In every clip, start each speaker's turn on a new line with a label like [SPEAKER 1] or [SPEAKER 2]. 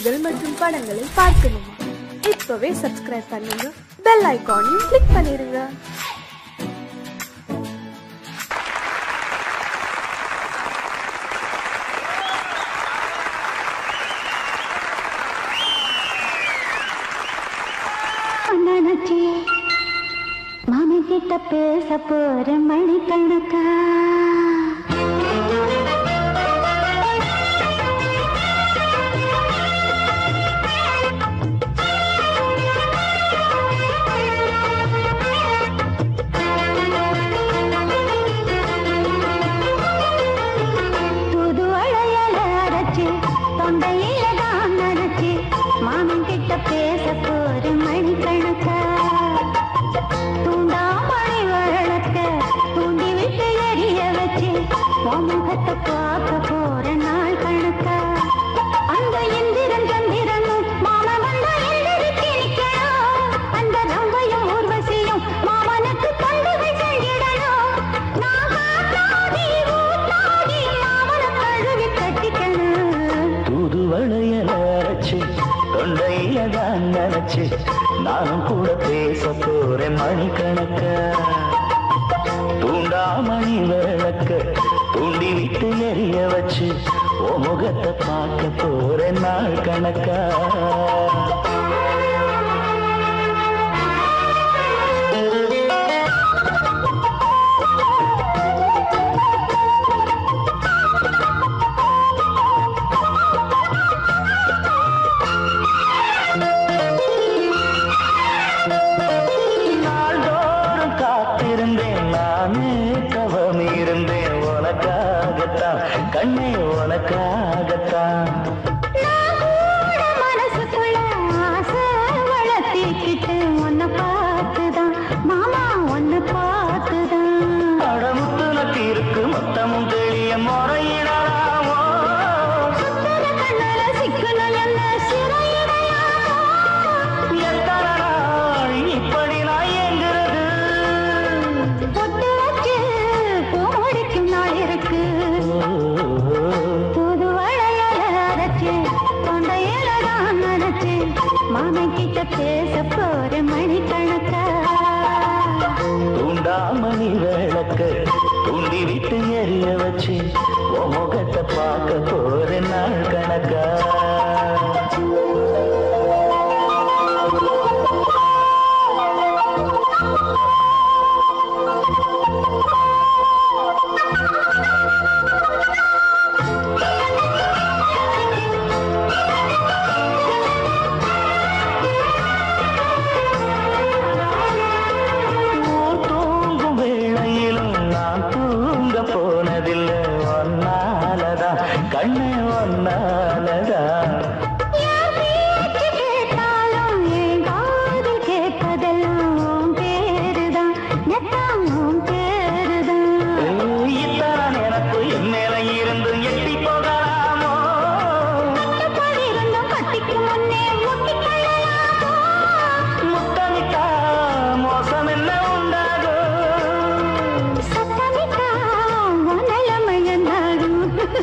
[SPEAKER 1] நிகழ்ச்சிகள் மற்றும் படங்களை பார்க்கணுமா இப்பவே சப்ஸ்கிரைப் பண்ணுங்க பெல் ஐகானையும் கிளிக் பண்ணிருங்க
[SPEAKER 2] நினைச்சி மாமி கிட்ட பேச போற மணிக்கணக்கா தூது வளையல அரைச்சு தொண்டையில தான் நனைச்சு மாமன் கிட்ட பேச போற மணிக்கணக்கா தூண்டாமணி வழக்க தூண்டி விட்டு எரிய வச்சு உன் முகத்தை பார்க்க போற நாள் கணக்கா அந்த இந்திரன் சந்திரனும் மாம வந்த எந்திரிச்சு நிக்கணும் அந்த ரம்பையும் ஊர்வசியும் மாமனுக்கு தொண்டுகள் செஞ்சிடணும் நான் காத்தாடி ஊத்தாடி மாமனை கழுவி கட்டிக்கணும்
[SPEAKER 3] தூது வளையல அரைச்சு தொண்டையில தான் நினைச்சு நானும் கூட பேச போறேன் மணிக்கணக்க தூண்டாமணி விளக்க தூண்டி விட்டு எரிய வச்சு ஓ முகத்தை பார்க்க போறேன் நாள் கணக்கா நாள்தோறும் காத்திருந்தேன் நானே தவம் இருந்தேன் உனக்காகத்தான் கண்ணே உனக்காகத்தான்
[SPEAKER 2] நான் கூட மனசுக்குள்ள ஆசை வளர்த்திக்கிட்டு உன்னை பார்த்துதான் மாமா உன்னை பார்த்துதான்
[SPEAKER 3] அடமுத்து நட்டிருக்கு மொத்தமும் தெளிய முறையிடலாமோ
[SPEAKER 2] சுத்தர கண்ணால சிக்கணும் என்ன சிறையிடையாமோ
[SPEAKER 3] எத்தனை நாள் இப்படி நான் எங்கிறது
[SPEAKER 2] பொட்டு வச்சு பூ முடிக்கும் நாள் இருக்கு புது வளையல அரைச்சு தொண்டையில தான் நனைச்சு மாமன் கிட்ட பேச போற மணிக்கணக்கா
[SPEAKER 3] தூண்டாமணி விளக்க தூண்டி விட்டு எரிய வச்சு உன் முகத்தை பார்க்க போறேன் நாள் கணக்கா ஊர் தூங்கும் வேளையிலும் நான் தூங்க போனதில்லை ஒன்னாலதான் கண்ணே ஒன்னாலதான்
[SPEAKER 2] யார் பேச்சு கேட்டாலும் என் காது கேட்பதெல்லாம் உன் பேருதான் எல்லாம் உன் பேருதான்
[SPEAKER 3] ஏய், இத்தான் எனக்கு என் மேல இருந்து எட்டி போகலாமோ
[SPEAKER 2] கட்டுப்பாடிருந்தும் கட்டிக்கு முன்னே முட்டிக்கொள்ளலாமோ
[SPEAKER 3] முத்தமிட்டா மோசம் என்ன உண்டாகும்
[SPEAKER 2] சத்தமிட்டா உன் நிலைமை என்னாகும்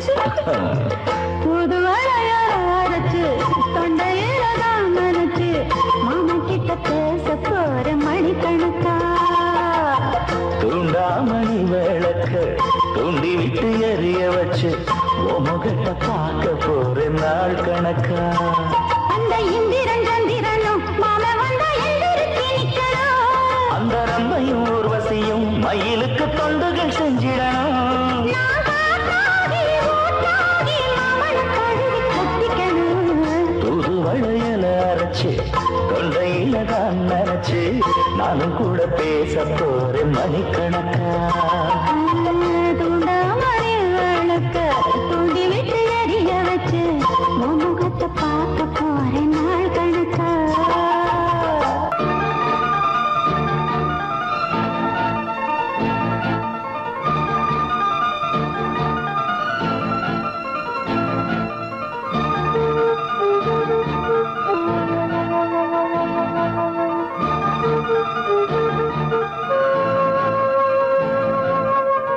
[SPEAKER 2] புது வளையல அரைச்சு தொண்டையில தான் நனைச்சு மாமன் கிட்ட பேச போற மணிக்கணக்கா
[SPEAKER 3] தூண்டாமணி விளக்க தூண்டி விட்டு எரிய வச்சு உன் முகத்தை பார்க்க போறேன் நாள் கணக்கா
[SPEAKER 2] அந்த இந்திரன் சந்திரனும் மாம வந்தா எந்திரிச்சு நிக்கணும்
[SPEAKER 3] அந்த ரம்பையும் ஊர்வசியும் மயிலுக்கு தொண்டுகள் செஞ்சிடணும்
[SPEAKER 2] நான் காத்தாடி ஊத்தாடி மாமனை கழுவி கட்டிக்கணும்
[SPEAKER 3] புது வளையல அரைச்சு தொண்டையில தான் நினைச்சு நானும் கூட பேச போறேன் மணிக்கணக்கா
[SPEAKER 2] தூண்டாமணி விளக்க தூண்டி விட்டு எரிய வச்சு உன் முகத்தை பார்க்க போறேன் நாள் கணக்கா
[SPEAKER 3] ஆ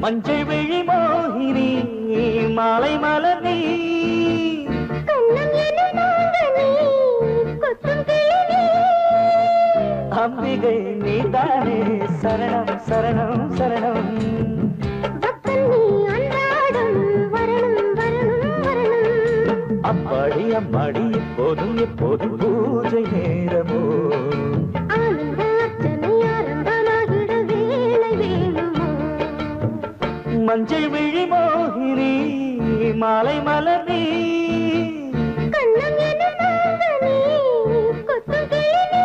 [SPEAKER 3] மஞ்சள் விழி மோகினி மாலை மலர் நீ
[SPEAKER 2] கண்ணம் எனும் நாங்கனே கொத்தும் கிளினே
[SPEAKER 3] அம்பிகை நீதானே சரணம் சரணம் சரணம்
[SPEAKER 2] பக்கம் நீ அன்றாடம் வரணும் வரணும் வரணும்
[SPEAKER 3] அப்பாடி அம்மாடி எப்போதும் எப்போதும் பூஜை நேரமோ
[SPEAKER 2] ஆனந்த அர்ச்சனை ஆரம்பமாகிட வேலை வேணுமோ
[SPEAKER 3] மஞ்சள் விழி மோகினி மாலை மலர் நீ
[SPEAKER 2] கண்ணம் எனும் நாங்கனே கொத்தும் கிளினே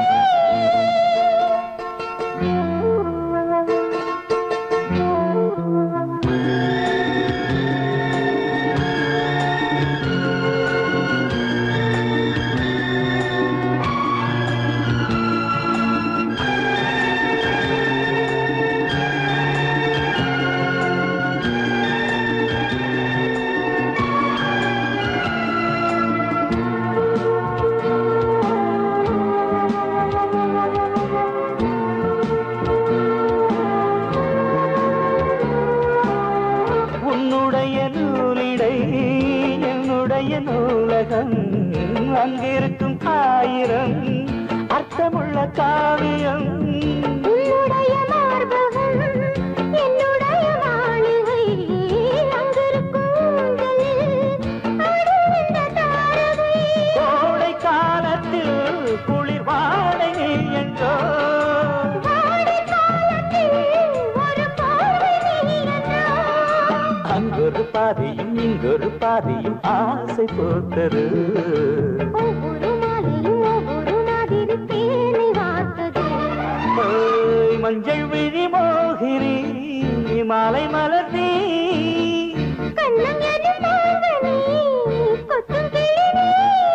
[SPEAKER 3] உன்னுடைய நூலிடை என்னுடைய நூலகம் அங்கிருக்கும் ஆயிரம் அர்த்தமுள்ள காவியம்
[SPEAKER 2] உன்னுடைய மார்பகம் என்னுடைய மாளிகை அங்கிருக்கும் ஊஞ்சலில் ஆடுகின்ற தாரகை
[SPEAKER 3] கோடை காலத்தில் குளிர் வாடை நீ என்றோ
[SPEAKER 2] வாடை காலத்தில் ஒரு பார்வை நீ என்றோ
[SPEAKER 3] அங்கொரு பாதியும் இங்கொரு பாதியும் ஆசை போத்தரு
[SPEAKER 2] ஒவ்வொரு மாலையும் ஒவ்வொரு மாதிரி தேனை வார்த்தது
[SPEAKER 3] ஓய், மஞ்சள் விழி மோகினி மாலை மலர் நீ
[SPEAKER 2] கண்ணம் எனும் நாங்கனே கொத்தும் கிளினே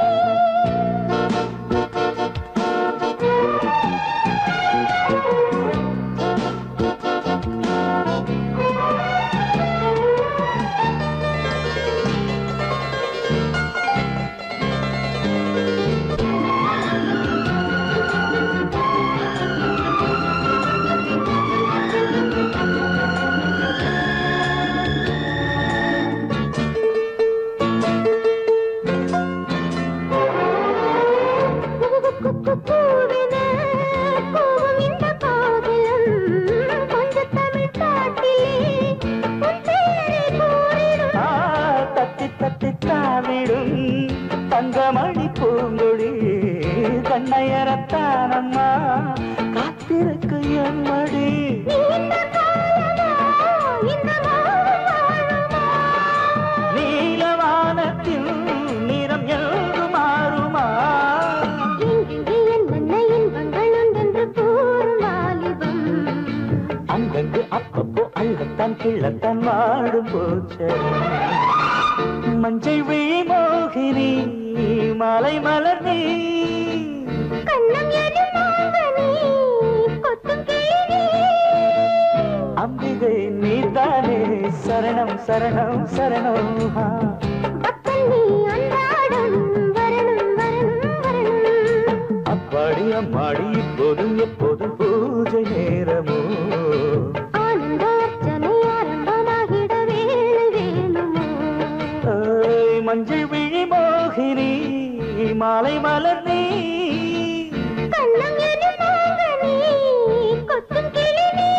[SPEAKER 2] பூவென பூவும் இந்த காதலம் கொஞ்சம் தமிழ் காட்டிலே உன் பேரை கூறிடும்
[SPEAKER 3] ஆ, தத்தி தத்தி தாவிடும் தங்கமணி பூங்கொடி கண்ணையரத்தானம்மா காத்திருக்கு என் மடி
[SPEAKER 2] நீண்ட காலமா இந்த மௌனம் வாழுமா
[SPEAKER 3] நீலவானத்தில் நிறம் எங்கு மாறுமா
[SPEAKER 2] எங்கெங்கே என் மன்ன இன்பங்கள் உண்டென்று கூறும் வாலிபம்
[SPEAKER 3] அங்கங்கு அப்பப்போ அள்ளத்தான் கிள்ளத்தான் வாடும் போச்ச மஞ்சள் விழி மோகினி மாலை மலர் நீ
[SPEAKER 2] கண்ணம் எனும் நாங்கனே கொத்தும் கிளினே
[SPEAKER 3] அம்பிகை நீதானே சரணம் சரணம் சரணம் ஆ.
[SPEAKER 2] பக்கம் நீ அன்றாடம் வரணும் வரணும் வரணும்
[SPEAKER 3] அப்பாடி அம்மாடி இப்போதும் எப்போதும் பூஜை நேரமோ
[SPEAKER 2] ஆனந்த அர்ச்சனை ஆரம்பமாகிட வேலை வேணுமோ
[SPEAKER 3] ஏய், மஞ்சள் விழி மோகினி மாலை மலர் நீ
[SPEAKER 2] கண்ணம் எனும் நாங்கனே கொத்தும் கிளினே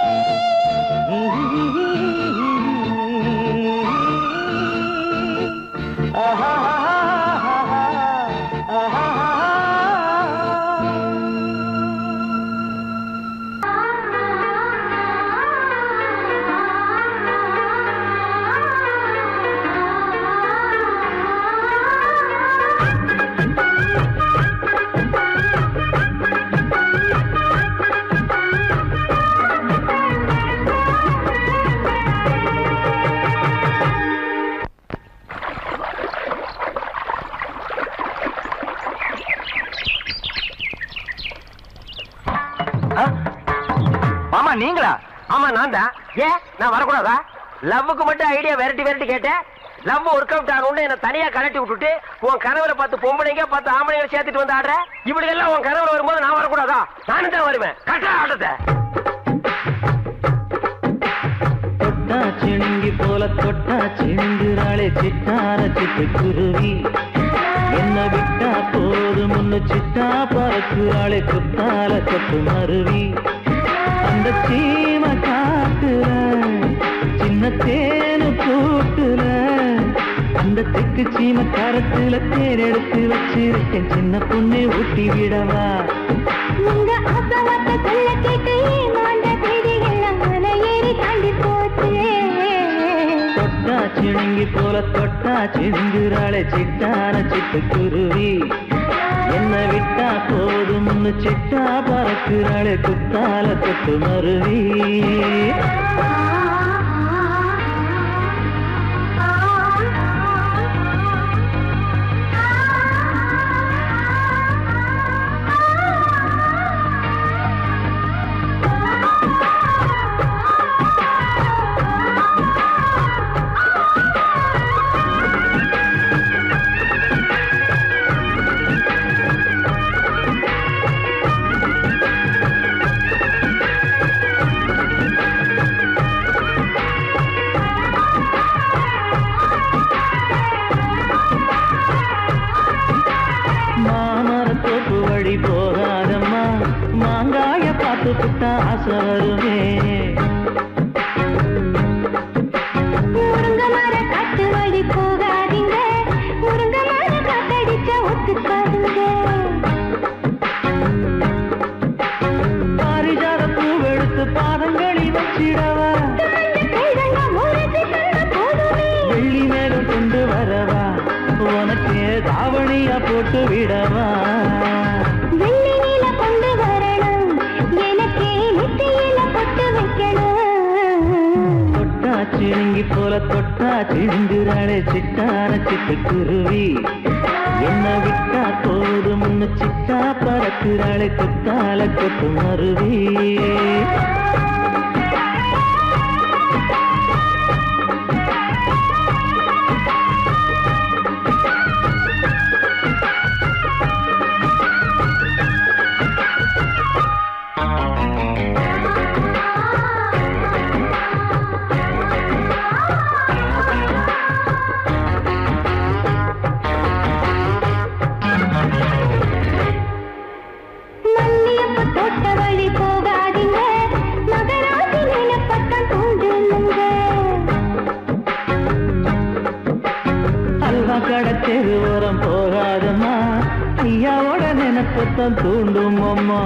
[SPEAKER 4] மாமா நீங்களா ஆமா நான் தான் ஏன் நான் வரக்கூடாதா லவ்வுக்கு மட்டும் ஐடியா விரட்டி விரட்டி கேட்டேன் லவ் ஒர்க் அவுட் ஆகணும்னு என்ன தனியா கலட்டி விட்டுட்டு உன் கனவுல பார்த்து பொம்பளைங்க பார்த்து ஆம்பளைங்க சேர்த்துட்டு வந்து ஆடுற இப்படி எல்லாம் உன் கனவுல வரும்போது நான் வரக்கூடாதா நானும் தான் வருவேன் கட்டா ஆட்டத்தை
[SPEAKER 3] தொட்டா சிணுங்கி போல தொட்டா சிணுங்குறாளே சிட்டார சிட்டு குருவி என்ன விட்டா போதும் முன்னு சிட்டா பறக்குறாளே குத்தால கொத்து மருவி அந்த சீம காட்டுல சின்ன தேனு கூட்டுல அந்த தெக்கு சீம கரத்துல தேன் எடுத்து வச்சிருக்கேன் சின்ன பொண்ணு ஊட்டி விடவா
[SPEAKER 2] உங்க ஆசவாத்த சொல்ல கேட்டு ஏமாந்த தேதி எல்லாம் மலை ஏறி தாண்டி போச்சு
[SPEAKER 3] தொட்டா சிணுங்கி போல தொட்டா சிணுங்குறாளே சிட்டான சிட்டு குருவி என்ன விட்டா போதும்னு சிட்டா பறக்குறாளே குத்தால தொட்டு மருவி மாமரத்தோப்பு வழி போகாதம்மா மாங்காய பார்த்து புட்டா ஆசை வருமே
[SPEAKER 2] முருங்க மர காட்டு வழி போகாதீங்க முருங்க மர காத்தடிச்ச ஒத்துக்காதுங்க
[SPEAKER 3] பாரிஜாத பூவெடுத்து பாதங்களில் வச்சிடவா
[SPEAKER 2] கைதங்க முறைச்சு தந்த போதுமே
[SPEAKER 3] வெள்ளி மேகம் கொண்டு வரவா உனக்கு தாவணியா போட்டு விடவா
[SPEAKER 2] வெள்ளி நீல கொண்டு வரணும் எனக்கே நெத்தியில பொட்டு வைக்கணும்
[SPEAKER 3] தொட்டா சிணுங்கி போல தொட்டா சிணுங்குறாளே சிட்டான சிட்டு குருவி என்ன விட்டா போதும்னு சிட்டா பறக்குறாளே குத்தால கொத்து மருவி
[SPEAKER 2] மல்லியப்ப தோட்ட வழி போகாதீங்க மகராசி நிலப்பட்டம் தூண்டுங்க
[SPEAKER 3] அல்வா கடத்தெரு ஓரம் போகாதம்மா ஐயாவோட நினைப்பத்தான் தூண்டும் அம்மா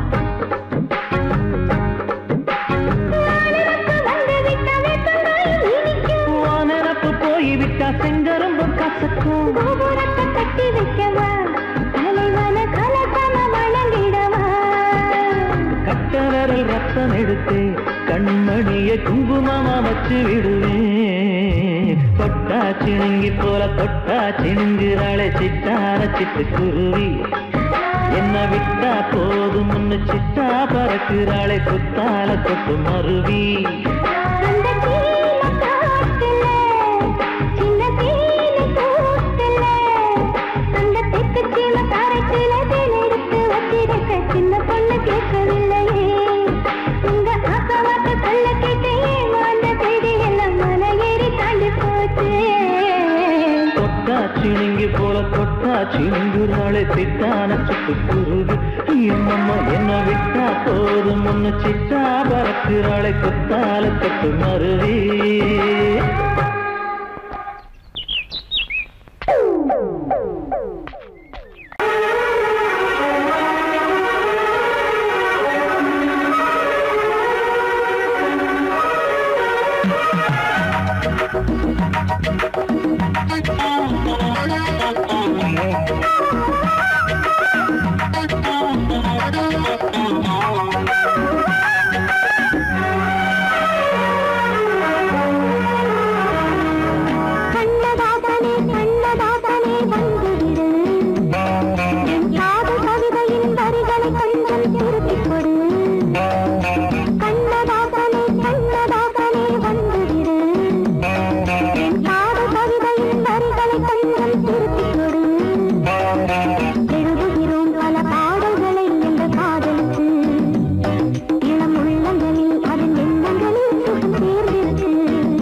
[SPEAKER 2] வந்து விட்ட வேப்பங்காய் இனிக்கும்
[SPEAKER 3] உன் நினப்பு போய்விட்டா செங்கரும்பு கசக்கும்
[SPEAKER 2] கோபுரத்தை கட்டி வைக்கவா தலைவன கலசம வணங்கிடவா
[SPEAKER 3] கட்ட விரல் ரத்தம் எடுத்து கண்மணிய குங்குமமா வச்சு விடுவேன் தொட்டா சிணுங்கி போல தொட்டா சிணுங்குறாளே சிட்டார சிட்டு குருவி என்ன விட்டா போதும் முன்னு சிட்டா பறக்குறாளே குத்தால கொட்டு மருவி
[SPEAKER 2] அந்த கீழ காட்டுல சின்ன தேனி கூட்டுல அந்த தெற்கு சீம காரைக்குல தேன் எடுத்து வச்சிருக்க சின்ன பொண்ணு கேட்கவில்லையே உங்க ஆசவாத்த சொல்ல கேட்டு ஏமாந்த செய்தி எல்லாம் மலை ஏறி தாண்டி போச்சு
[SPEAKER 3] தொட்டா சிணுங்கி போல தொட்டா சிணுங்குறாளே சிட்டான சிட்டு குருவி எம்மம்மா என்ன விட்டா போதும் முன்னு சிட்டா பறக்குறாளே குத்தால கொட்டு மருவி
[SPEAKER 2] கண்ணதாசனே கண்ணதாசனே வந்துவிடு என் காது கவிதையின் வரிகளை கொஞ்சம் திருப்பிக் கொடு கண்ணதாசனே கண்ணதாசனே வந்துவிடு என் காது கவிதையின் வரிகளை கொஞ்சம் திருப்பிக் கொடு எழுதுகிறோம் பல பாடல்களை என்ற காதலுக்கு இளம் உள்ளங்களில் அதன் எண்ணங்களில் சுகம் சேர்ந்திருக்கு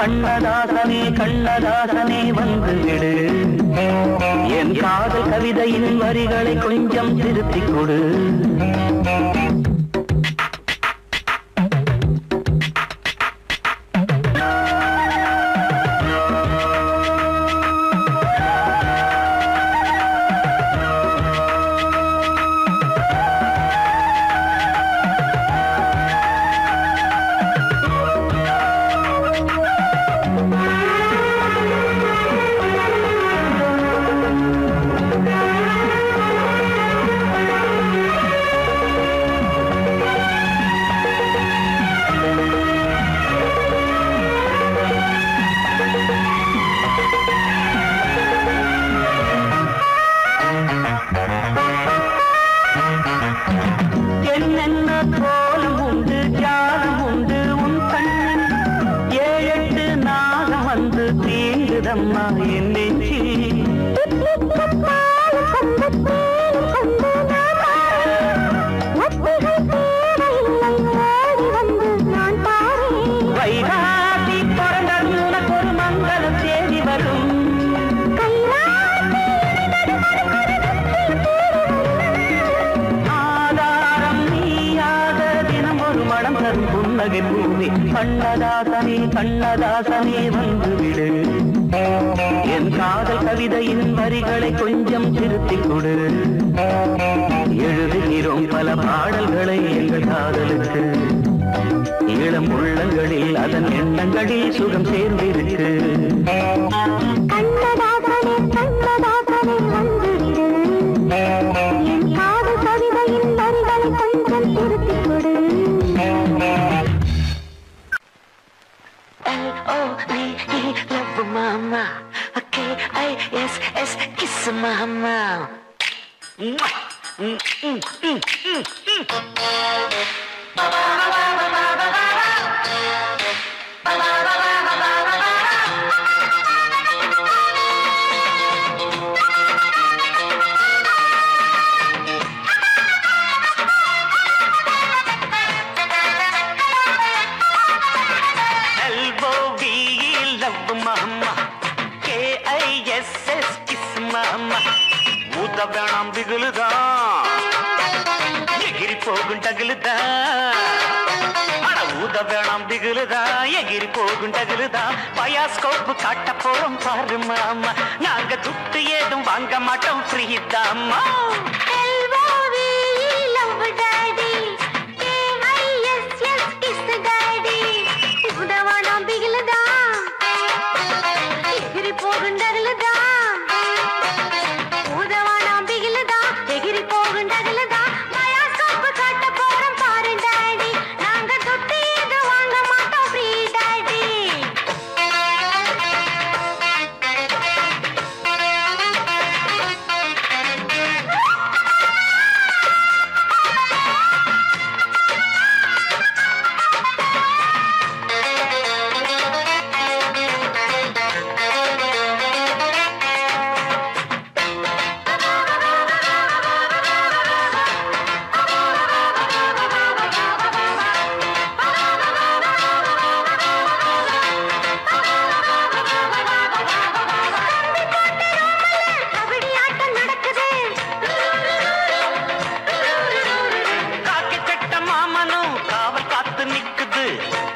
[SPEAKER 3] கண்ணதாசனே கண்ணதாசனே வந்து விடு என் காதல் கவிதையின் வரிகளை கொஞ்சம் திருத்திக் கொடு என்னென்ன கோலம் உண்டு ஜாலம் உண்டு உன் கண்ணில் ஏழெட்டு நாகம் வந்து தீங்குதம்மா என் நெஞ்சில் வைகாசி பிறந்தது உனக்கு ஒரு மங்களம் தேடி வரும் ஆதாரம் நீயாக தினம் ஒரு மனம் தரும் புன்னகை பூமி கண்ணதாசனே கண்ணதாசனே வந்து விடு என் காதல் கவிதையின் வரிகளை கொஞ்சம் திருத்திக் கொடு எழுதுகிறோம் பல பாடல்களை எங்கள் காதலுக்கு இளம் உள்ளங்களில் அதன் எண்ணங்களில் சுகம் சேர்ந்திருக்கு
[SPEAKER 2] கண்ணதாசனே கண்ணதாசனே வந்துவிடு என் காதல் கவிதையின் வரிகளை கொஞ்சம் திருத்திக் கொடு
[SPEAKER 5] L-O-V-E, love mama. K-I-S-S, kiss mama.
[SPEAKER 3] L-O-V-E, love mama. K-I-S-S, kiss mama. ஊத்த வேணாம் பிகுலுதான் எகிரி போகும் டகுலுதான் அட ஊத வேணாம் திகுலுதான் எகிரி போகும் டகுலுதான் பயாஸ்கோப்பு காட்ட போறோம் பாரு மாமா நாங்க துட்டு ஏதும் வாங்க மாட்டோம் ஃப்ரீ தாம்மா
[SPEAKER 2] L-O-V-E, love daddy. K-I-S-S, kiss daddy. உதவானாம் பிகிலுதான். எகிரி போகுண்டதுலதான். உதவானாம் பிகிலுதான். எகிரி போகுண்டதுலதான். பயாஸ்கோப்பு காட்ட போறோம் பாரு daddy. நாங்க துட்டு எதுவும் வாங்க மாட்டோம் free daddy. கபடி ஆட்டம் நடக்குது
[SPEAKER 3] காக்கி சட்ட மாமனும் காவல் காத்து நிக்குது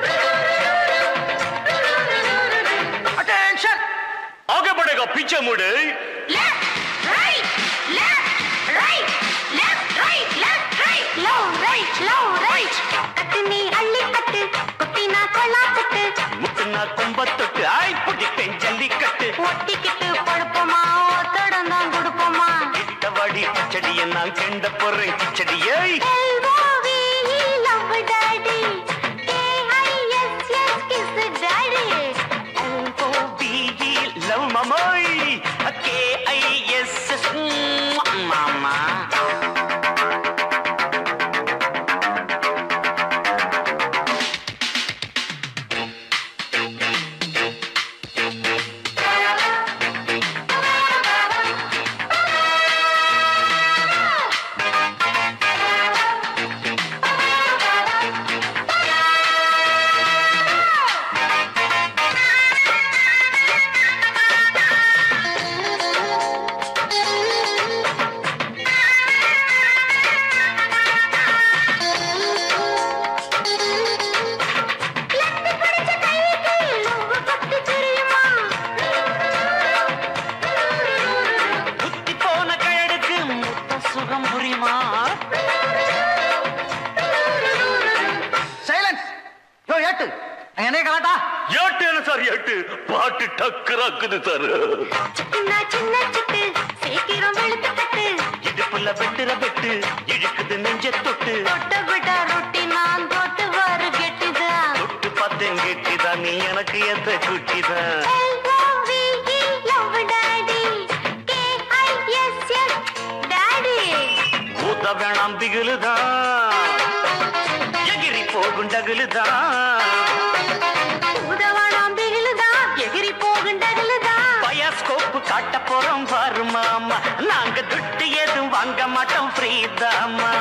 [SPEAKER 3] அட்டென்ஷன் ஆगे बढ़ेगा पीछे मुड़े
[SPEAKER 2] left right left right left right left right low right low right கட்டு நீ அள்ளி கட்டு குட்டினா கொள்ளா கட்டு
[SPEAKER 3] முட்டுனா கும்பத்தொட்டு ஆய் பிடிப்பேன் ஜல்லிக்கட்டு
[SPEAKER 2] ஒட்டிக்கிட்டு படுப்போமா ஒத்தடம் தான் கொடுப்போமா
[SPEAKER 3] கிட்டவாடி கிச்சடியை நான் கெண்ட போறேன் கிச்சடியை
[SPEAKER 2] L-O-V-E, love daddy. K-I-S-S, kiss daddy.
[SPEAKER 3] L-O-V-E, love mamoy K-I-S-S, mama விட்டு பாட்டு டக்கராக்குது சார்
[SPEAKER 2] சின்ன சின்ன சிட்டு சீக்கிரம் வெளுத்து தட்டு
[SPEAKER 3] இடுப்புல வெட்டுற வெட்டு இழுக்குது நெஞ்ச தொட்டு
[SPEAKER 2] தொட்ட விட ரொட்டி நான் தொட்டு வரு கெட்டிதான்
[SPEAKER 3] தொட்டு பார்த்தேன் கெட்டிதான் நீ எனக்கு எந்த குட்டிதான்
[SPEAKER 2] L-O-V-E, love daddy. K-I-S-S, daddy.
[SPEAKER 3] ஊத்த வேணாம் திகிலுதான் எகிரி போகும் டகுலுதான்
[SPEAKER 2] உதவானாம் திகிலுதான், எகிரி போகின்றதிலுதான்.
[SPEAKER 3] பயாஸ்கோப்பு காட்ட போறோம் பாரு மாமா நாங்க துட்டு எதுவும் வாங்க மாட்டோம் ஃப்ரீதாமா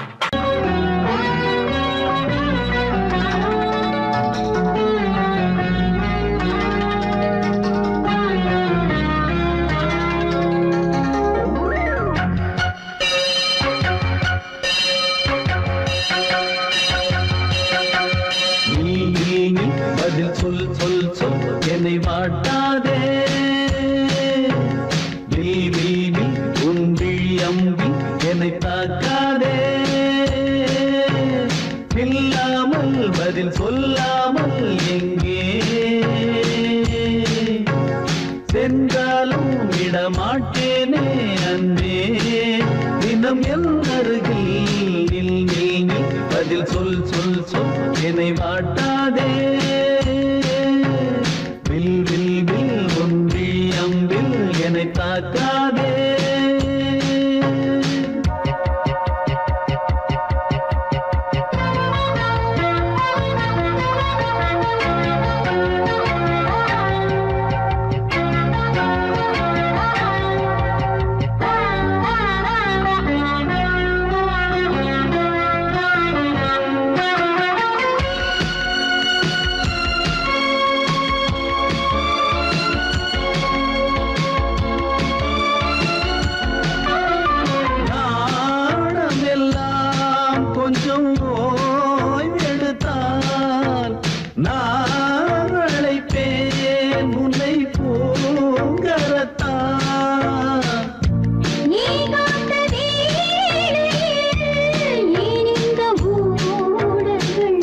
[SPEAKER 6] நீ நீ நீ பதில் சொல் சொல் சொல் என்னை வாட்டாதே நீ நீ நீ உன் விழி அம்பி என்னை தாக்காதே இல்லாமல் பதில் சொல்லாமல் எங்கே சென்றாலும் விடமாட்டேனே அன்பே தினம் என் அருகில் நில் நில் நில் பதில் சொல் சொல் சொல் என்னை வாட்டாதே வில் வில் வில் ஒன்றி அம்பில் என்னை தாக்காதே நாணமெல்லாம் கொஞ்சம் ஓய்வெடுத்தால் நான் அழைப்பேன் உன்னை பூங்கரத்தான்
[SPEAKER 2] நீ காத்த வேளையில் ஏன் இந்த ஊடல்கள்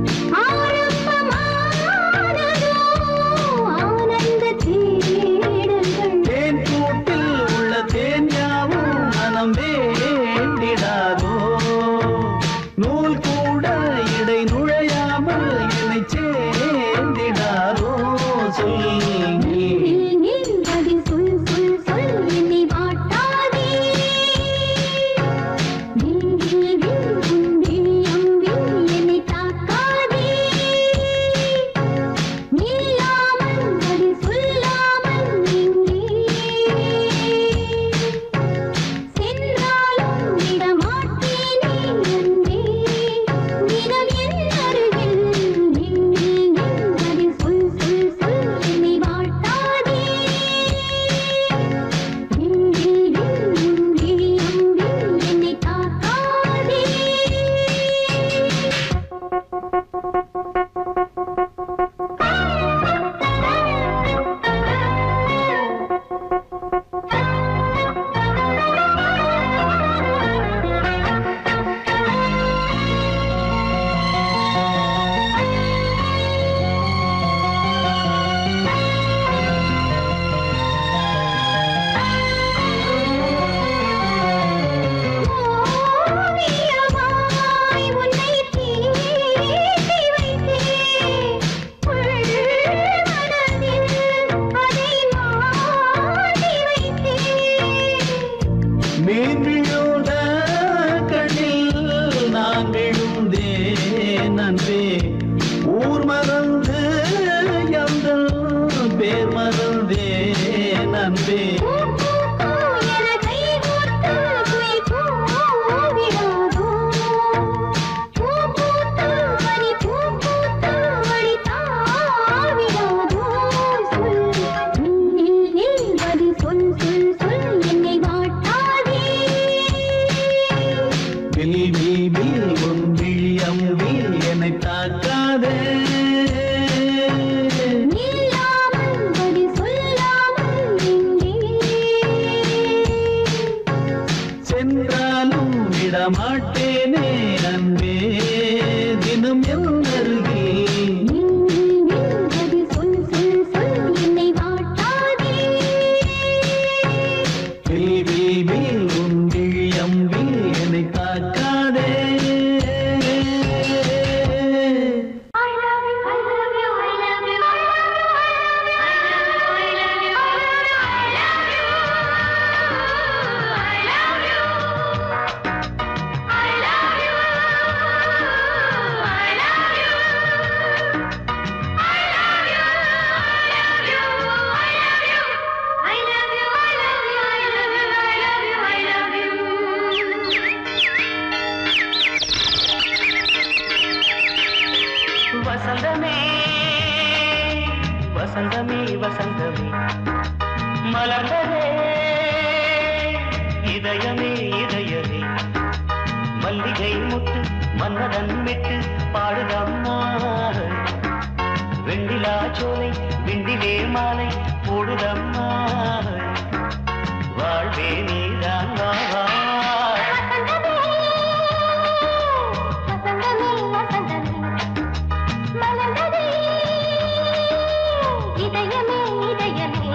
[SPEAKER 2] ஆரம்பமானதோ ஆனந்த தேடல்கள்
[SPEAKER 6] தேன் கூட்டில் உள்ள தேன் யாவும் மனம் வேண்டிடாதோ நூல் கூட இடை நுழையாமல் என்னை சேர்ந்திடாதோ சொல் நீ
[SPEAKER 2] நின்றதி சொல் சொல் சொல் என்னை வாட்டாதே நெஞ்சில் விழும் விழியம்பில் என்னை தாக்காதே நில்லாமல் அது சொல்லாமல் எங்கே சென்றாலும் விடமாட்டேனே அன்பே தினம் என் அருகில் நின்று நின்றதி சொல் சொல் சொல் என்னை வாட்டாதே நெஞ்சில் விழும் விழியம்பில் என்னை தாக்காதே ஓவியமாய் உன்னை தீட்டி வைத்தேன் உள்மனதில் அதை மாட்டி வைத்தேன்
[SPEAKER 6] மீன் விழுந்த கண்ணில் நான் விழுந்தேன் அன்பே ஊர் மறந்து எந்த பேர் மறந்தேன் அன்பே
[SPEAKER 2] என கை கோர்த்து குயில் கூவிடாதோ பூ பூத்து மணி பூ பூத்து மணி தாவிடாதோ சொல் நில் நில்வது சொல் சொல் சொல் என்னை வாட்டாதே
[SPEAKER 6] வில் வில் வில் உன் விழி அம்பில் என்னை தாக்காதே
[SPEAKER 2] நில்லாமல் வழி சொல்லாமல் எங்கே
[SPEAKER 6] சென்றாலும் விடமாட்டேனே அன்பே தினம் என் அருகில்
[SPEAKER 2] நின்றதி சொல் சொல் சொல்
[SPEAKER 3] மலர்ந்ததே இதயமே இதயமே மல்லிகை முட்டு மன்னதன் விட்டு பாடுதம்மா வெண்ணிலா சோலை விண்டிலே மாலை போடுதம்மா வாழ்வே நீதான் வா வா.
[SPEAKER 2] வசந்தமே வசந்தமே மலர்ந்ததே இதயமே இதயமே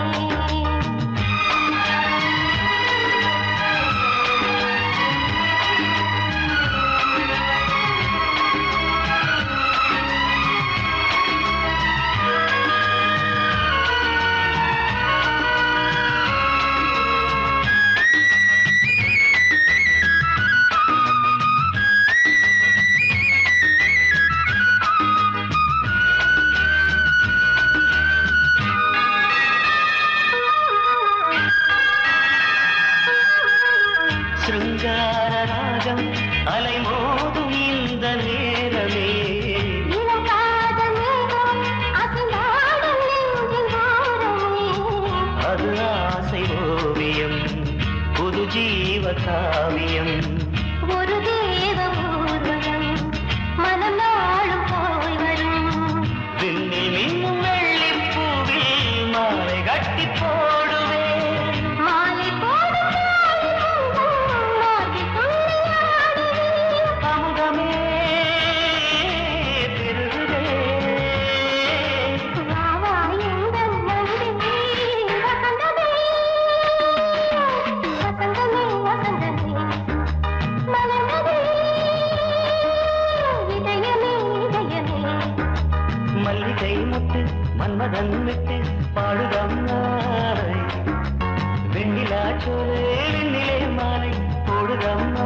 [SPEAKER 3] சிருங்கார ராகம் அலைமோதும் இந்த நேரமே
[SPEAKER 2] இளம் காதல் மேகம் அசைந்தாடும் நெஞ்சின் ஓரமே
[SPEAKER 3] அது ஆசை ஓவியம் புது ஜீவ காவியம்
[SPEAKER 2] ஒரு தேவ ஊர்வலம் மனம் நாளும் போய் வரும்
[SPEAKER 3] விண்ணில் மின்னும் வெள்ளிப் பூவில் மாலை கட்டி போடுவேன்
[SPEAKER 2] மாலை போடும் மாலை துள்ளியாடுவேன்
[SPEAKER 3] அமுதமே திருடுவே
[SPEAKER 2] வா வா எங்கள் நந்தினி வசந்தமே வசந்தமே வசந்தமே மலர்ந்ததே இதயமே இதயமே
[SPEAKER 3] மல்லிகை முட்டு மன்மதன் விட்டு பாடுதம்மா வெண்ணிலா சோலே வெண்ணிலே மாலை போடுதம்மா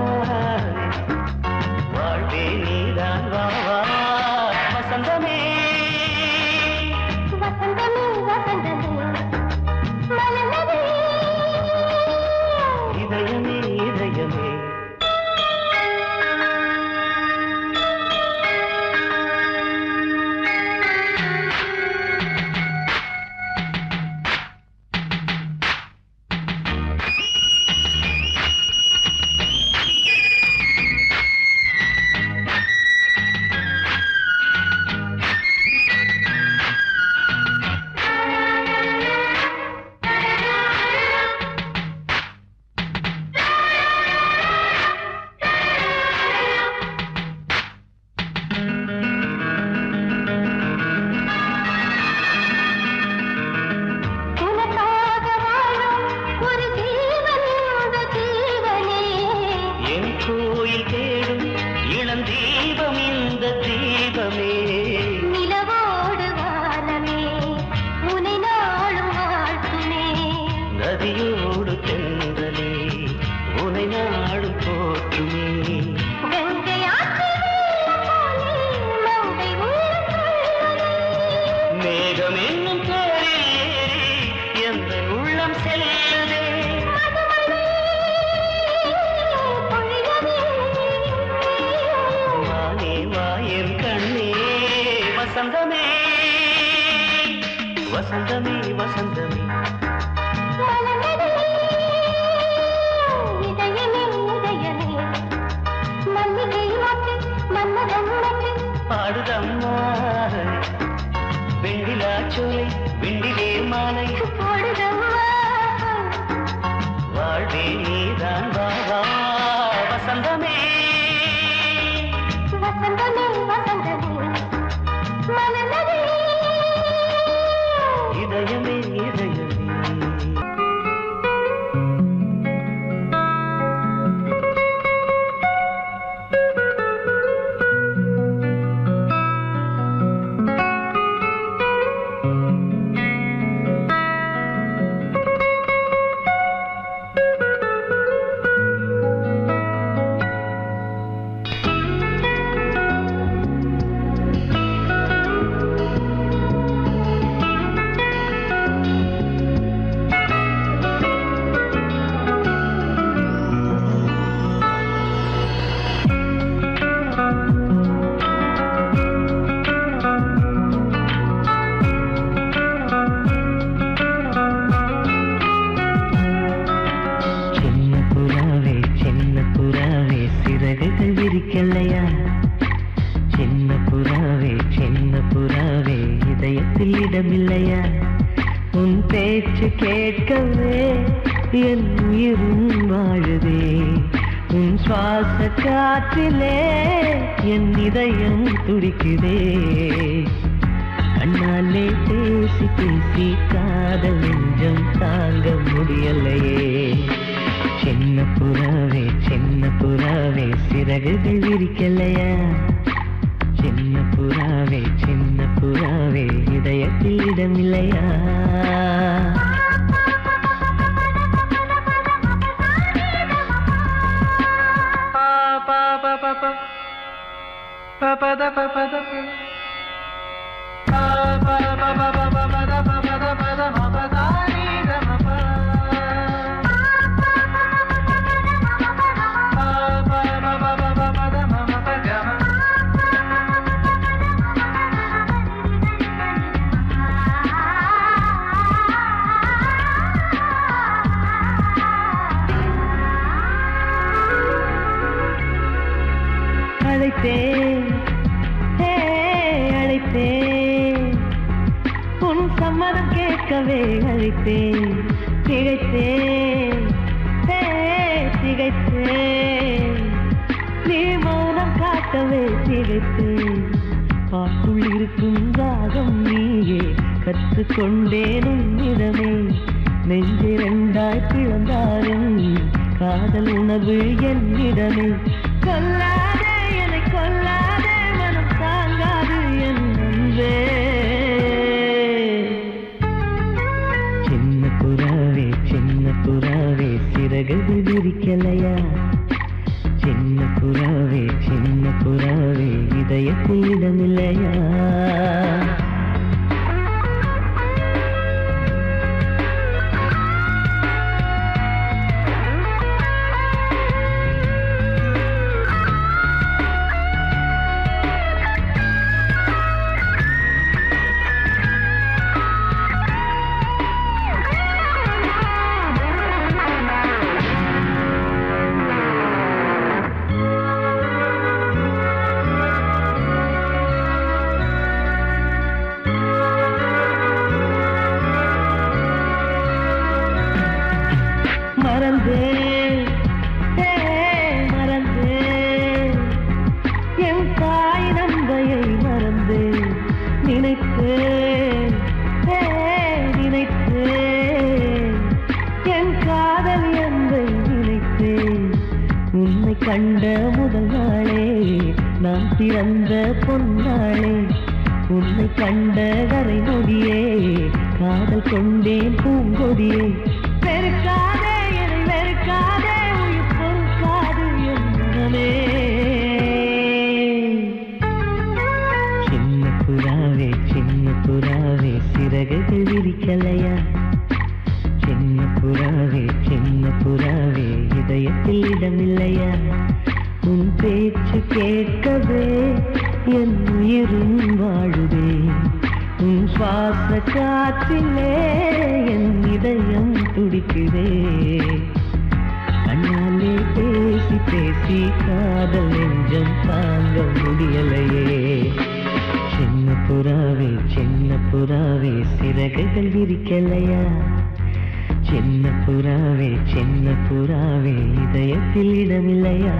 [SPEAKER 3] வாழ்வே நீதான் வா வா வசந்தமே
[SPEAKER 2] வசந்தமே வசந்தமே மலர்ந்ததே
[SPEAKER 3] இதயமே இதயமே
[SPEAKER 2] உனக்காக வாழும் ஒரு ஜீவன் இந்த ஜீவனே
[SPEAKER 3] என் கோயில் தேடும் இளம் தீபம் இந்த தீபமே
[SPEAKER 2] நிலவோடு வானமே உனை நாளும் வாழ்த்துமே
[SPEAKER 3] நதியோடு தென்றலே உனை நாடும் போற்றுமே
[SPEAKER 2] கங்கை ஆற்று வெள்ளம் போலே மங்கை உள்ளம் கொள்ளுமே.
[SPEAKER 3] மேகம் என்னும் பேரில் ஏறி எந்த உள்ளம் செல்லுதே
[SPEAKER 2] மதுமழை பொழியவே.
[SPEAKER 3] வானே வாயன் கண்ணே வசந்தமே வசந்தமே வசந்தமே
[SPEAKER 2] மலர்ந்ததே
[SPEAKER 7] கேட்கவே என் உயிரும் வாழுதே உன் சுவாச காற்றிலே என் இதயம் துடிக்குதே கண்ணாலே பேசி பேசி காதல் நெஞ்சம் தாங்க முடியலையே சின்ன புறாவே சின்ன புறாவே சிறகுகள் விரிக்கலையா சின்ன புறாவே சின்ன புறாவே இதயத்தில் இடமில்லையா அழைத்தேன் ஹே, அழைத்தேன் உன் சம்மதம் கேட்கவே அழைத்தேன் திகைத்தேன் ஹே, திகைத்தேன் நீ மௌனம் காட்டவே திகைத்தேன் பாட்டுள் இருக்கும் ராகம் நீயே கற்றுக்கொண்டேன் உன்னிடமே நெஞ்சிரண்டாய் பிளந்தாலும் காதல் உணவு என்னிடமே கொல்லாதே என்னை கொல்லாதே மனம் தாங்காது என் அன்பே சின்ன புறாவே சின்ன புறாவே சிறகுகள் விரிக்கலையா சின்ன புறாவே சின்ன புறாவே இதயத்தில் இடமில்லையா மறந்தேன் ஹே, மறந்தேன் என் தாய் நந்தையை மறந்தேன் நினைத்தேன் ஹே, நினைத்தேன் என் காதல் என்பை நினைத்தேன் உன்னை கண்ட முதல் நாளே நான் பிறந்த பொன்னாளே உன்னை கண்ட வரை நொடியே காதல் கொண்டேன் பூங்கொடியே வெறுக்காதே என்னை வெறுக்காதே உயிர் பொறுக்காது என் மனமே சின்ன புறாவே சின்ன புறாவே சிறகுகள் விரிக்கலையா சின்ன புறாவே சின்ன புறாவே இதயத்தில் இடமில்லையா உன் பேச்சு கேட்கவே என் உயிரும் வாழுதே உன் சுவாச காற்றிலே என் இதயம் துடிக்குதே கண்ணாலே பேசி பேசி காதல் நெஞ்சம் தாங்க முடியலையே சின்ன புறாவே சின்ன புறாவே சிறகுகள் விரிக்கலையா சின்ன புறாவே சின்ன புறாவே இதயத்தில் இடமில்லையா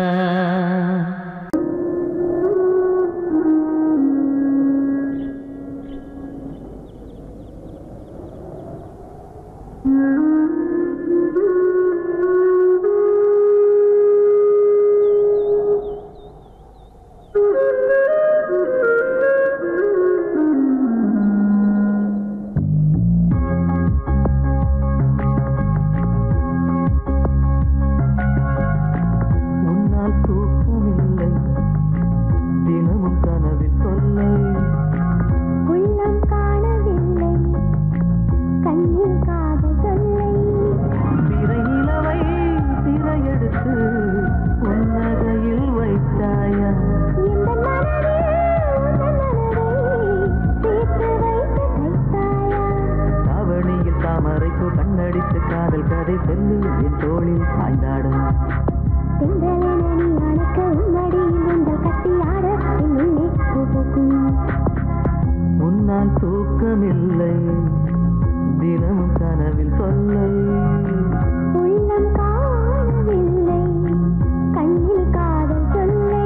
[SPEAKER 7] உன்னால் தூக்கமில்லை தினமும் கனவில் தொல்லை
[SPEAKER 2] உள்ளம் காணவில்லை கண்ணில் காதல் சொல்லை
[SPEAKER 7] திரை நிலவை திரையெடுத்து உன்னகையில் வைத்தாயா
[SPEAKER 2] இந்த மனதே உந்தன் மனதை சேர்த்து வைத்து தைத்தாயா
[SPEAKER 7] தாவணியில் தாமரைப்பு கண்ணடித்து காதல் கதை சொல்லி என் தோளில் சாய்ந்தாடும்
[SPEAKER 2] திங்களென நீ அணைக்க உம்மடியில் உங்கள் கட்டி ஆட என் உள்ளே பூ பூக்கும்
[SPEAKER 7] உன்னால் தூக்கமில்லை தினமும் கனவில் தொல்லை
[SPEAKER 2] உள்ளம் காணவில்லை கண்ணில் காதல் சொல்லை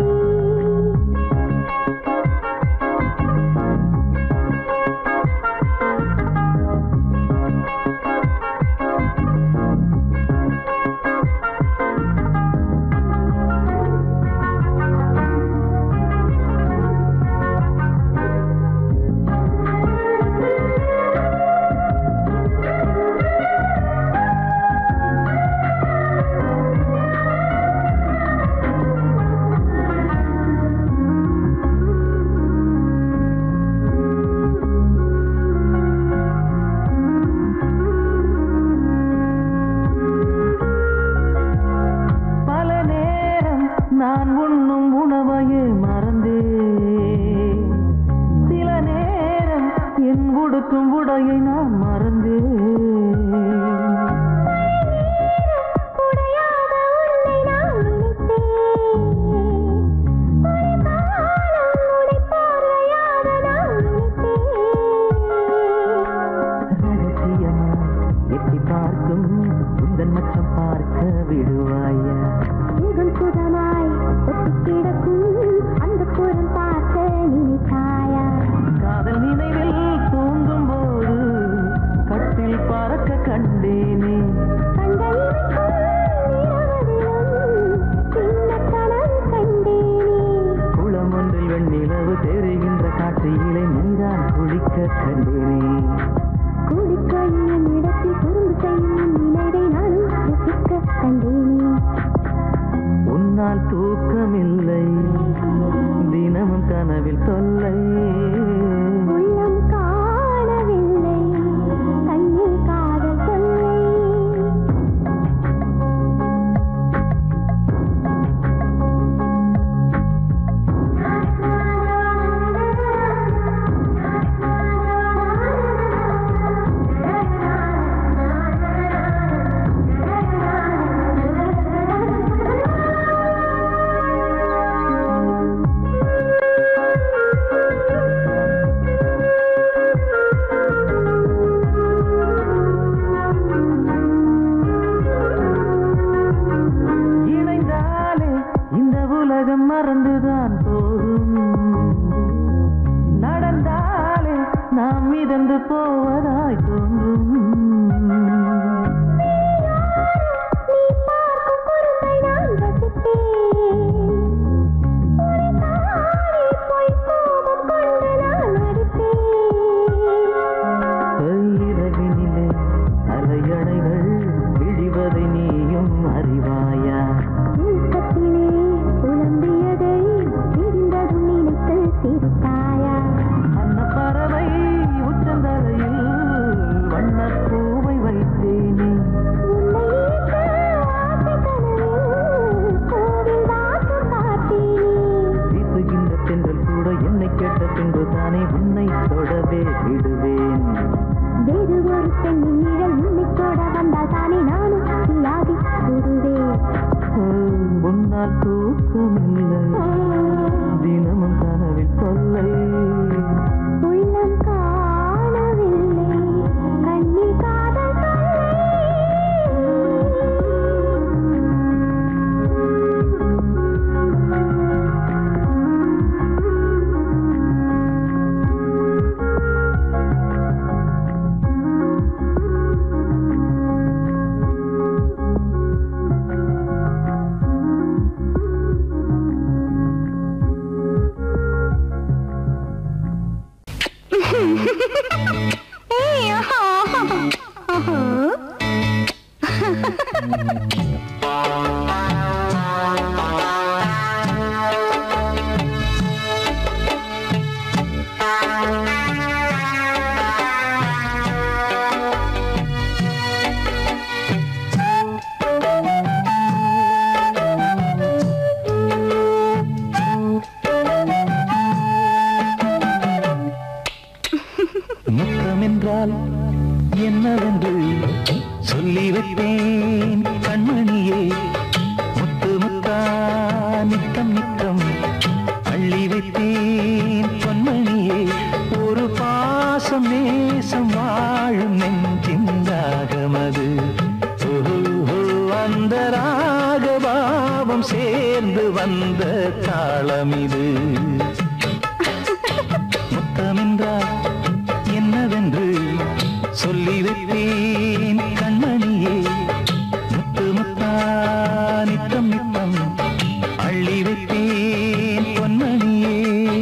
[SPEAKER 7] பல நேரம் நான் உண்ணும் உணவையே மறந்தேன் சில நேரம் என் உடுக்கும் உடையை நான் மறந்தேன்
[SPEAKER 2] உடையாத உன்னை நான் நினைத்தேன் ஒரு காலம் உடை பார்வையாக நான் நினைத்தேன்
[SPEAKER 7] ரகசியமா எட்டி பார்க்கும் உந்தன் மச்சம் பார்க்க விடுவாயா
[SPEAKER 2] முகம் சுதமாய் ஒட்டிக் கிடக்கும் அந்த புறம் பார்க்க நினைத்தாயா
[SPEAKER 7] காதல் நினைவில் தூங்கும் போது கட்டில் பறக்க கண்டேனே
[SPEAKER 2] கண்ட சின்ன கனவு கண்டேனே
[SPEAKER 7] குளம் ஒன்றில் வெண்ணிலவு தெரிகின்ற காட்சியிலே நீதான் குளிக்க கண்டேனே
[SPEAKER 2] கூடிக்கொள்ளும் இடத்தில் குறும்பு செய்யும் நினைவை நானும் ரசிக்க கண்டேனே
[SPEAKER 7] உன்னால் தூக்கமில்லை தினமும் கனவில் தொல்லை
[SPEAKER 2] உள்ளம் காணவில்லை கண்ணில் காதல் சொல்லை
[SPEAKER 7] இணைந்தாலே இந்த உலகம் மறந்துதான் போகும் நடந்தாலே நாம் மிதந்து போவதாய் தோன்றும்
[SPEAKER 2] நீ பார்க்கும் பொறுப்பை நான் ரசித்தேன் உன்னை தானே போய் கோபம் கொண்டு நான் அடித்தேன்
[SPEAKER 7] இரவினிலே அலையணைகள் விழிவதை நீயும் அறிவாயா
[SPEAKER 2] தூக்கத்திலே புலம்பியதை விரிந்ததும் நினைத்து சிரித்தாயா
[SPEAKER 7] அன்ன பறவை உச்சந்தலையில் வண்ணப்பூவை வைத்தேனே
[SPEAKER 2] உன்னை ஈர்த்த ஆசை கனவில் கோவில் வாசம் பார்த்தேனே
[SPEAKER 7] வீசுகின்ற தென்றல் கூட என்னை கேட்ட பின்பு தானே உன்னை தொடவே விடுவேன்
[SPEAKER 2] வேறு ஒரு பெண்ணின் நிழல் உன்னை தொட வந்தால் தானே நானும் தீயாகி விடுவேன்
[SPEAKER 7] ஓ, உன்னால் தூக்கமில்லை தினமும் கனவில் தொல்லை
[SPEAKER 2] உள்ளம் காணவில்லை கண்ணில் காதல்
[SPEAKER 7] முத்தம் என்றால் என்னவென்று சொல்லி வைப்பேன் கண்மணியே முத்து முத்தா நித்தம் நித்தம் அள்ளி வைத்தேன் பொன்மணியே ஒரு பாசம் நேசம் வாழும் நெஞ்சே
[SPEAKER 6] பாவம் சேர்ந்து வந்த தாளம் இது முத்தமென்றால் என்னவென்று சொல்லி வைத்தேன் கண்மணியே முத்து முத்தா நித்தம் நித்தம் அள்ளி வைத்தேன் பொன்மணியே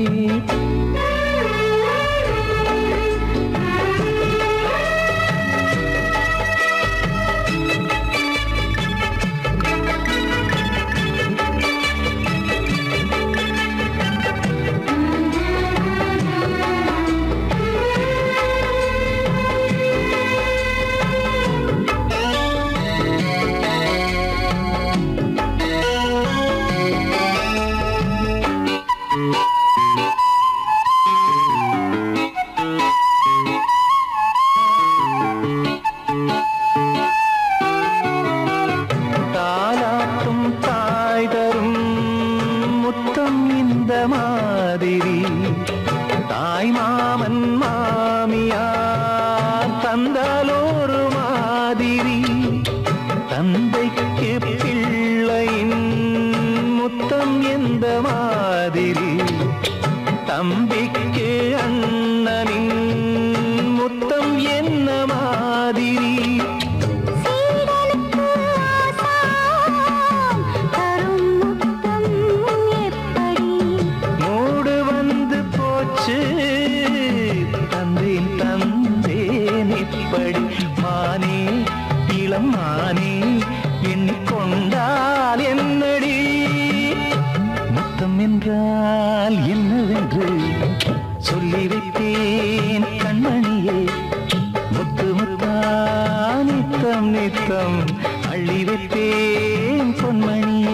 [SPEAKER 6] தாலாட்டும் தாய் தரும் முத்தம் இந்த மாதிரி தாய் மாமன் மாமியார் தந்தாலோரு மாதிரி தந்தைக்கு பிள்ளையின் முத்தம் எந்த மாதிரி தம்பிக்கு அண்ணனின் முத்தம் என்ன மாதிரி
[SPEAKER 2] சீடனுக்கு ஆசான் தரும் முத்தம் எப்படி
[SPEAKER 6] மூடு வந்து போச்சு தந்தேன் தந்தேன் இப்படி மானே இளம் மானே எண்ணிக்கொண்டால் என்னடி முத்தம் என்றால் என்னவென்று சொல்லி வைத்தேன் கண்மணியே முத்து முத்தா நித்தம் நித்தம் அள்ளி வைத்தேன் பொன்மணியே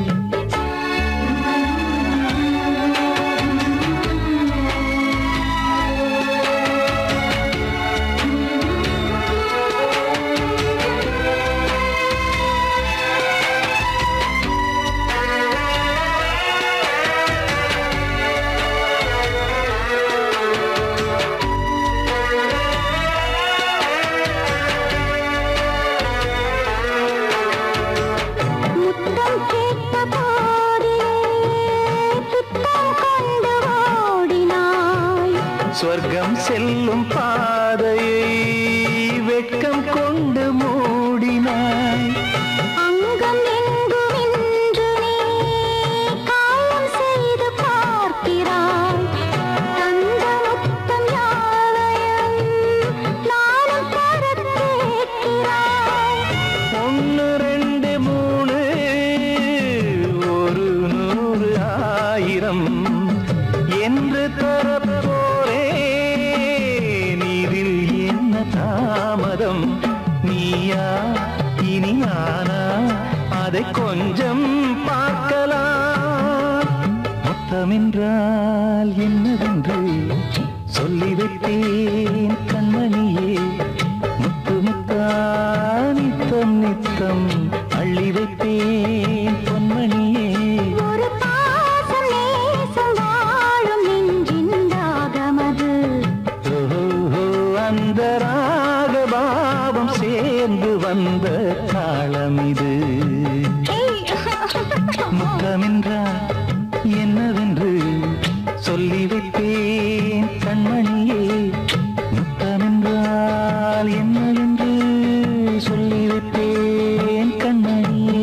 [SPEAKER 2] முத்தம் கேட்ட போதிலே துத்தம் கொண்டு ஓடினாய்
[SPEAKER 6] சொர்க்கம் செல்லும் பாதையை வெட்கம் கொண்டு மூடினாய்
[SPEAKER 2] அங்கம் எங்கும் இன்று நீ காயம் செய்து பார்க்கிறாய் தந்த முத்தம் யாவையும் நானும் தரக் கேட்கிறாய்
[SPEAKER 6] ஒன்று ரெண்டு மூணு ஒரு நூறு ஆயிரம் என்று தரப்போரே இதில் என்ன தாமதம் நீயா இனி ஆனா அதை கொஞ்சம் பார்க்கலாம் முத்தமென்றால் என்னவென்று சொல்லி வைத்தேன் கண்மணியே முத்து முத்தா நித்தம் நித்தம் அள்ளி வைத்தேன் பொன்மணியே
[SPEAKER 2] ஒரு பாசம் நேசம் வாழும் நெஞ்சின் ராகமது
[SPEAKER 6] ஓஹோ, அந்த ராகபாவம் சேர்ந்து வந்த தாளம் இது முத்தமென்றால் என்னவென்று சொல்லி வைத்தேன் கண்மணியே முத்தமென்றால் என்னவென்று சொல்லி வைத்தேன் கண்மணியே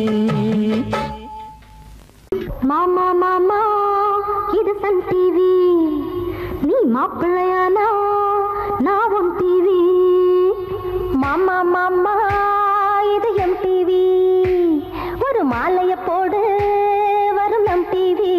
[SPEAKER 2] மாமா மாமா இது சன் டிவி நீ மாப்பிள்ளையானா நான் உன் டிவி மாமா மாமா இது எம் டிவி ஒரு மாலைய போடு வரும் நம் டிவி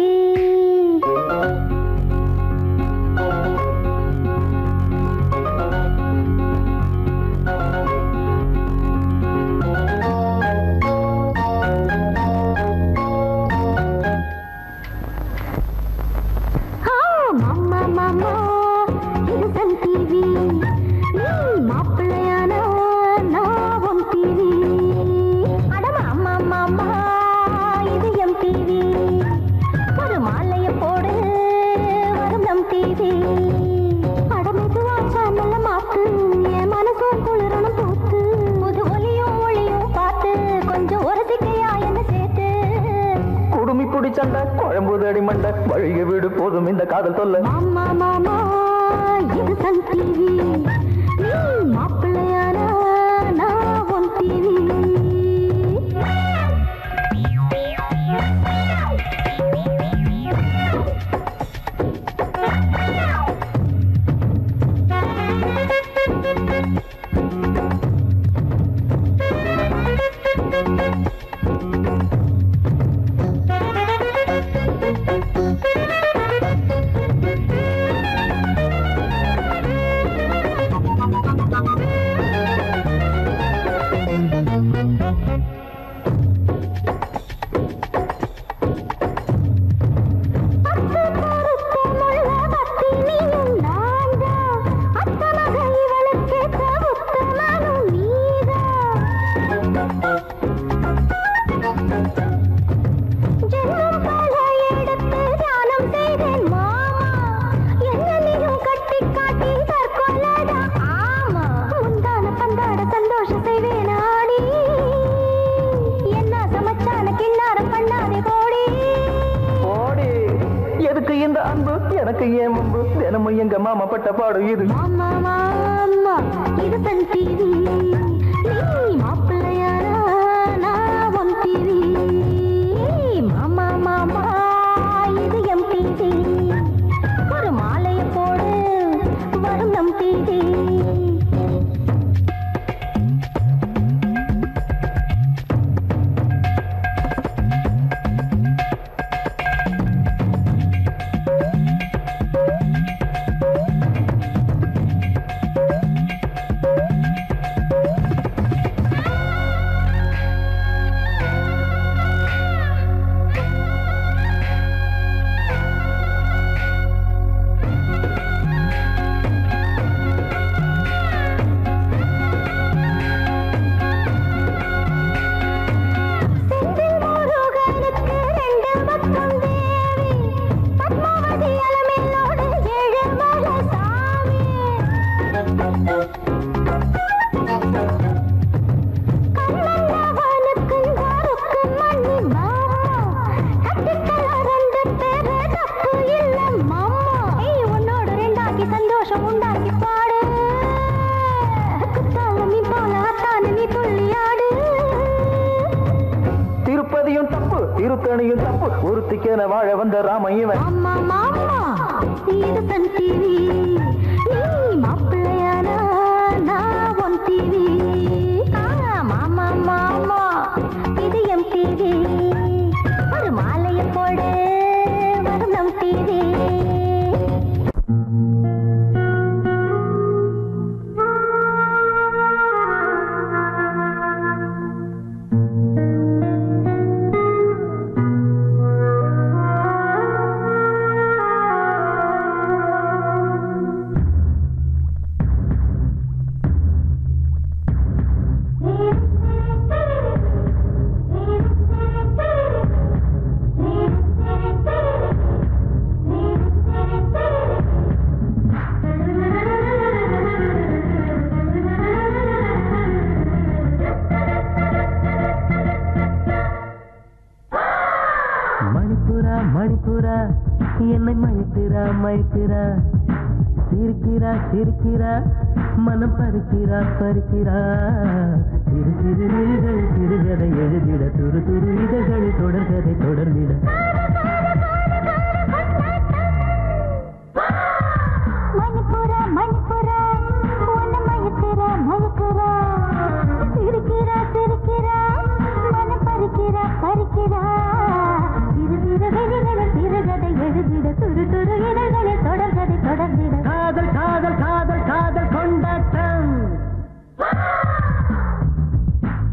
[SPEAKER 2] ஆ, மாமா மாமா இது சன் டிவி நீ மாப்பிள்ளையானா நான் உன் டிவி அட மாமா மாமா இது எம் டிவி ஒரு மாலைய போடு வரும் நம் டிவி அட மெதுவா சேனல்ல மாத்து என் மனசும் குளிரணும் பூத்து புது ஒலியும் ஒளியும் பார்த்து கொஞ்சம் ஒரு சிக்கையா என்ன சேர்த்து
[SPEAKER 7] சண்டை குழம்புதடி மண்டை வழிய வீடு போதும் இந்த காதல் தொல்லை
[SPEAKER 2] மாமா மாமா இது சன் டிவி நீ மாப்பிள்ளையானா நான் உன் டிவி பத்து கருத்தமுள்ள பத்தினியும் நான்தான். அத்தமக இவளுக்கேற்ற உத்தமனும் நீதான். ஜென்மம் பல எடுத்து தியானம் செய்தேன் மாமா. என்ன நீயும் கட்டிக் காட்டி தற்கொலைதான். ஆமா. முந்தான பந்தாட சந்தோஷம் செய்வேன் ஆடி. என்ன சமச்சான கிண்ணாரம் பண்ணாதே போடி
[SPEAKER 7] ஓடி எதுக்கு இந்த அன்பு எனக்கு ஏன் முன்பு தினமும் எங்க மாமா பட்ட பாடு இது
[SPEAKER 2] மாமா மாமா இது தன் டிவி நீ மாப்பிள்ளையாரா நான் உன் டிவி மாமா மாமா இது எம் டிவி ஒரு மாலையை போடு வரும் நம் டிவி செந்தில் முருகனுக்கு ரெண்டு பக்கம் தேவி பத்மாவதி அலமேலோடு ஏழு மலை சாமி கண்ணந்தவனுக்கு யாருக்கு மணி மாமா கட்டிக்கலாம் ரெண்டு பேரு தப்பு இல்ல மாமா ஏய் உன்னோட ரெண்டாக்கி சந்தோஷம் உண்டாக்கி பாடு குத்தால நீ போல அத்தான நீ துள்ளியாடு
[SPEAKER 7] திருப்பதியும் தப்பு திருத்தணியும் தப்பு ஒருத்திக்கென வாழ வந்த ராமையவன்
[SPEAKER 2] மாமா மாமா இது தன் டிவி நீ மாப்பிள்ளையானா நான் உன் டிவி மாமா மாமா இது எம் டிவி ஒரு மாலையை போடு வரும் நம் டிவி
[SPEAKER 7] மணிப்புரா மணிப்புரா என்னை மயக்கிறா மயக்கிறா சிரிக்கிறா சிரிக்கிறா மனம் பறிக்கிறா பறிக்கிறா சிறு சிறு விழிகள் சிறுகதை எழுதிட துரு துரு இதழ்கள் தொடர்கதை தொடர்ந்திட
[SPEAKER 2] மணிப்புரா மணிப்புரா உன்னை மயக்கிறா மயக்கிறா சிரிக்கிறா சிரிக்கிறா மன பறிக்கிறா பறிக்கிறா சிறு சிறு வெளிகளை சிறுகதை எழுதிட துரு துரு இதழ்களை தொடர்கதை தொடர்ந்திட
[SPEAKER 7] காதல் காதல் காதல் காதல் கொண்டாட்டம்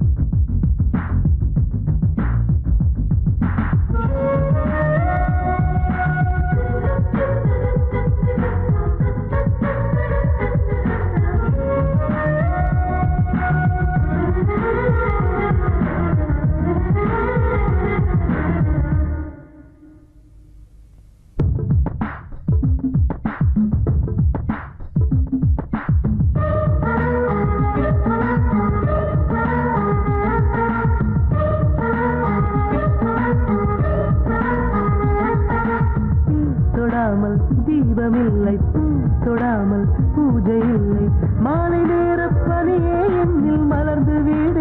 [SPEAKER 7] தீபமில்லை பூ தொடாமல் பூஜை இல்லை மாலை நேர பனியே என்னில் மலர்ந்து வீடு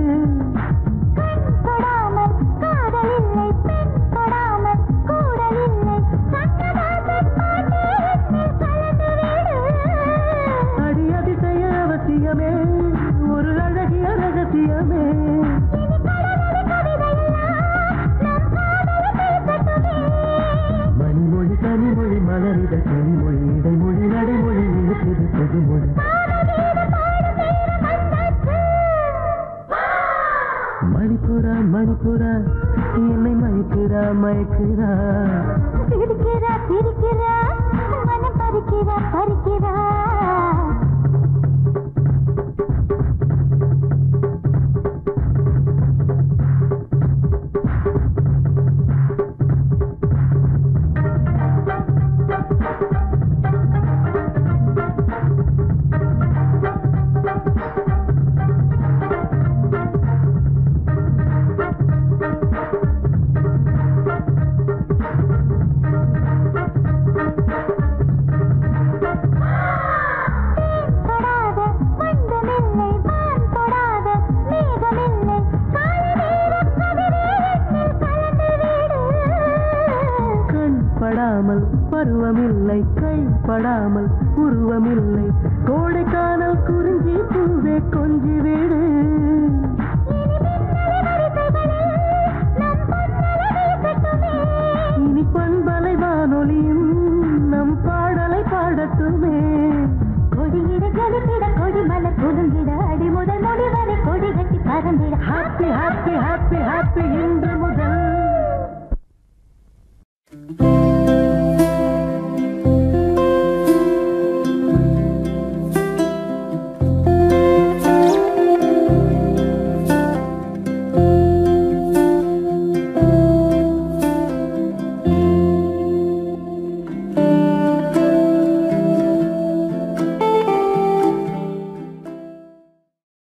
[SPEAKER 2] தொடாமல் காதல் இல்லை பெண் தொடாமல் கூடல் இல்லை சங்கதாசன் பாட்டு என்னில் கலந்து விடு
[SPEAKER 7] அடி அதிசய அவசியமே ஒரு அழகிய ரகசியமே
[SPEAKER 2] இனி கடலடி கவிதையெல்லாம் நம் காதலை பேசட்டுமே
[SPEAKER 7] மணிமொழி கனிமொழி மலரிட கனிமொழி இடைமொழி நடைமொழி இருக்குது புதுமொழி மணிப்புரா மணிப்புரா என்னை மயக்குறா மயக்குறா
[SPEAKER 2] சிரிக்கிறா சிரிக்கிறா மனம் பறிக்கிறா பறிக்கிறா தொடாத மந்தமில்லை வான் தொடாத மேகமில்லை காலை நேரம் கதிரே என்னில் கலந்து விடு
[SPEAKER 7] கண் படாமல் பருவமில்லை கை படாமல் உருவமில்லை கோடைக்கானல் குறிஞ்சி பூவே கொஞ்சி வீடு இனி பண்பலை வானொலியும் நம் பாடலை பாடட்டுமே
[SPEAKER 2] கொடியிட ஜலித்திட கொடி மலர் குலுங்கிட அடி முதல் முடி வரை கொடி கட்டி பறந்திட
[SPEAKER 7] ஹாப்பி ஹாப்பி ஹாப்பி ஹாப்பி இன்று முதல்